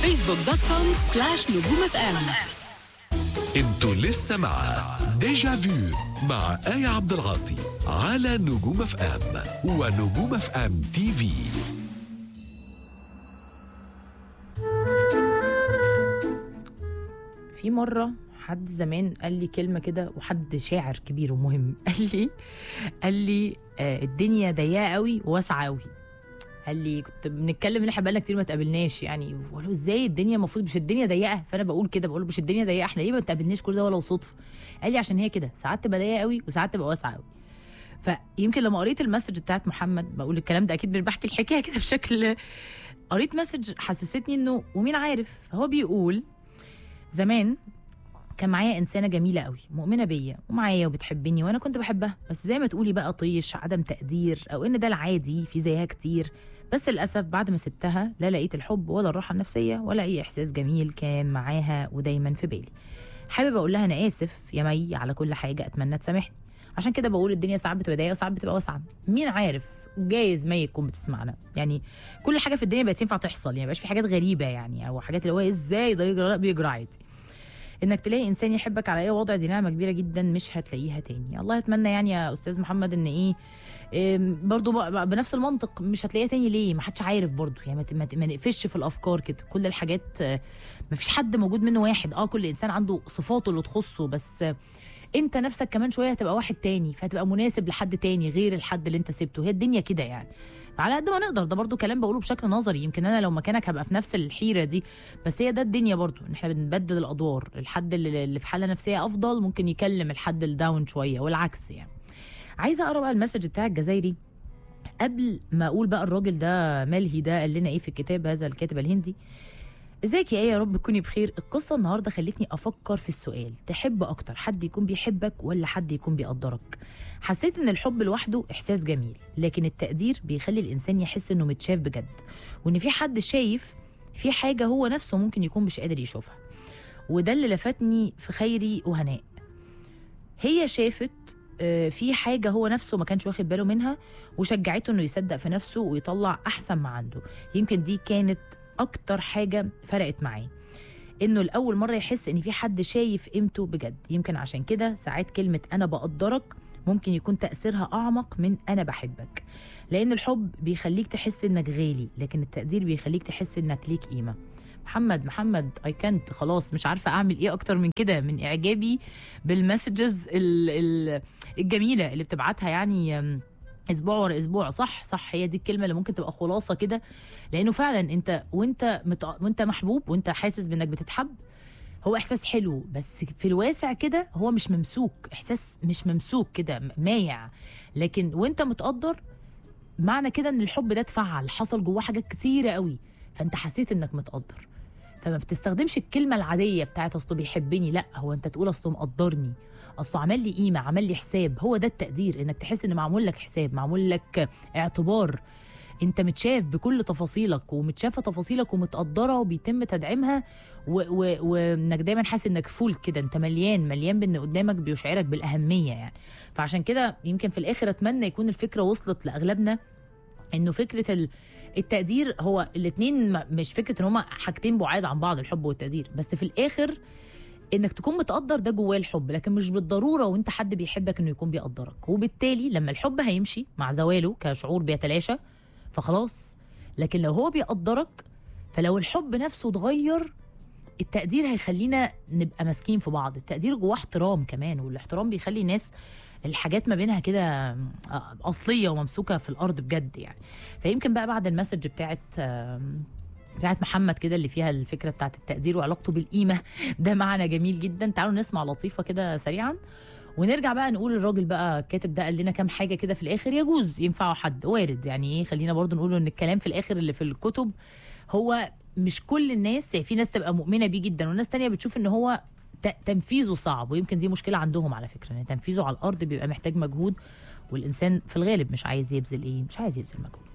فيسبوك دوت كوم سلاش نجوم اف ام انتوا لسه مع ديجا فيو مع آية عبد العاطي على نجوم اف ام ونجوم اف ام تي في في مرة حد زمان قال لي كلمة كده وحد شاعر كبير ومهم قال لي قال لي آه الدنيا ضيقة قوي وواسعة قوي قال لي كنت بنتكلم ان احنا بقالنا كتير ما اتقابلناش يعني بقول له ازاي الدنيا المفروض مش الدنيا ضيقه فانا بقول كده بقول له مش الدنيا ضيقه احنا ليه ما اتقابلناش كل ده ولو صدفه قال لي عشان هي كده ساعات تبقى ضيقه قوي وساعات تبقى واسعه قوي فيمكن لما قريت المسج بتاعت محمد بقول الكلام ده اكيد مش بحكي الحكايه كده بشكل قريت مسج حسستني انه ومين عارف هو بيقول زمان كان معايا انسانه جميله قوي مؤمنه بيا ومعايا وبتحبني وانا كنت بحبها بس زي ما تقولي بقى طيش عدم تقدير او ان ده العادي في زيها كتير بس للاسف بعد ما سبتها لا لقيت الحب ولا الراحه النفسيه ولا اي احساس جميل كان معاها ودايما في بالي حابب اقول لها انا اسف يا مي على كل حاجه اتمنى تسامحني عشان كده بقول الدنيا ساعات بتبقى ضيقه وساعات بتبقى واسعه مين عارف جايز مي تكون بتسمعنا يعني كل حاجه في الدنيا بقت ينفع تحصل يعني مبقاش في حاجات غريبه يعني او حاجات اللي هو ازاي ده يجرى لا بيجرى عادي انك تلاقي انسان يحبك على اي وضع دي نعمه كبيره جدا مش هتلاقيها تاني الله اتمنى يعني يا استاذ محمد ان ايه إم، برضو ب- ب- بنفس المنطق مش هتلاقيها تاني ليه ما حدش عارف برضو يعني ما ت- ما ت- ما نقفش في الافكار كده كل الحاجات آه، ما فيش حد موجود منه واحد اه كل انسان عنده صفاته اللي تخصه بس آه، انت نفسك كمان شويه هتبقى واحد تاني فهتبقى مناسب لحد تاني غير الحد اللي انت سبته هي الدنيا كده يعني فعلى قد ما نقدر ده برضو كلام بقوله بشكل نظري يمكن انا لو مكانك هبقى في نفس الحيره دي بس هي ده الدنيا برضو ان احنا بنبدل الادوار الحد اللي اللي في حاله نفسيه افضل ممكن يكلم الحد الداون شويه والعكس يعني عايزه اقرا بقى المسج بتاع الجزائري قبل ما اقول بقى الراجل ده ملهي ده قال لنا ايه في الكتاب هذا الكاتب الهندي ازيك يا ايه يا رب تكوني بخير القصه النهارده خلتني افكر في السؤال تحب اكتر حد يكون بيحبك ولا حد يكون بيقدرك حسيت ان الحب لوحده احساس جميل لكن التقدير بيخلي الانسان يحس انه متشاف بجد وان في حد شايف في حاجه هو نفسه ممكن يكون مش قادر يشوفها وده اللي لفتني في خيري وهناء هي شافت آه، في حاجه هو نفسه ما كانش واخد باله منها وشجعته انه يصدق في نفسه ويطلع احسن ما عنده يمكن دي كانت اكتر حاجه فرقت معاه انه لاول مره يحس ان في حد شايف قيمته بجد يمكن عشان كده ساعات كلمه انا بقدرك ممكن يكون تاثيرها اعمق من انا بحبك لان الحب بيخليك تحس انك غالي لكن التقدير بيخليك تحس انك ليك قيمه محمد محمد اي كانت خلاص مش عارفه اعمل ايه اكتر من كده من اعجابي بالمسجز ال- ال- الجميله اللي بتبعتها يعني أم، اسبوع ورا اسبوع صح صح هي دي الكلمه اللي ممكن تبقى خلاصه كده لانه فعلا انت وانت مت... وانت محبوب وانت حاسس بانك بتتحب هو احساس حلو بس في الواسع كده هو مش ممسوك احساس مش ممسوك كده م- مايع لكن وانت متقدر معنى كده ان الحب ده اتفعل حصل جواه حاجات كتيره قوي فانت حسيت انك متقدر فما بتستخدمش الكلمه العاديه بتاعت اصله بيحبني لا هو انت تقول اصله مقدرني اصله عمل لي قيمه عمل لي حساب هو ده التقدير انك تحس ان معمول لك حساب معمول لك اعتبار انت متشاف بكل تفاصيلك ومتشافه تفاصيلك ومتقدره وبيتم تدعيمها و- و- وانك دايما حاسس انك فول كده انت مليان مليان بان قدامك بيشعرك بالاهميه يعني فعشان كده يمكن في الاخر اتمنى يكون الفكره وصلت لاغلبنا انه فكره ال التقدير هو الاثنين مش فكره ان هما حاجتين بعاد عن بعض الحب والتقدير بس في الاخر انك تكون متقدر ده جواه الحب لكن مش بالضروره وانت حد بيحبك انه يكون بيقدرك وبالتالي لما الحب هيمشي مع زواله كشعور بيتلاشى فخلاص لكن لو هو بيقدرك فلو الحب نفسه اتغير التقدير هيخلينا نبقى ماسكين في بعض التقدير جواه احترام كمان والاحترام بيخلي الناس الحاجات ما بينها كده اصليه وممسوكه في الارض بجد يعني فيمكن بقى بعد المسج بتاعت آم، بتاعت محمد كده اللي فيها الفكره بتاعت التقدير وعلاقته بالقيمه ده معنى جميل جدا تعالوا نسمع لطيفه كده سريعا ونرجع بقى نقول الراجل بقى الكاتب ده قال لنا كام حاجه كده في الاخر يجوز ينفعوا حد وارد يعني ايه خلينا برضو نقول ان الكلام في الاخر اللي في الكتب هو مش كل الناس يعني في ناس تبقى مؤمنه بيه جدا وناس تانية بتشوف ان هو ت- تنفيذه صعب ويمكن دي مشكله عندهم على فكره ان تنفيذه على الارض بيبقى محتاج مجهود والانسان في الغالب مش عايز يبذل ايه مش عايز يبذل مجهود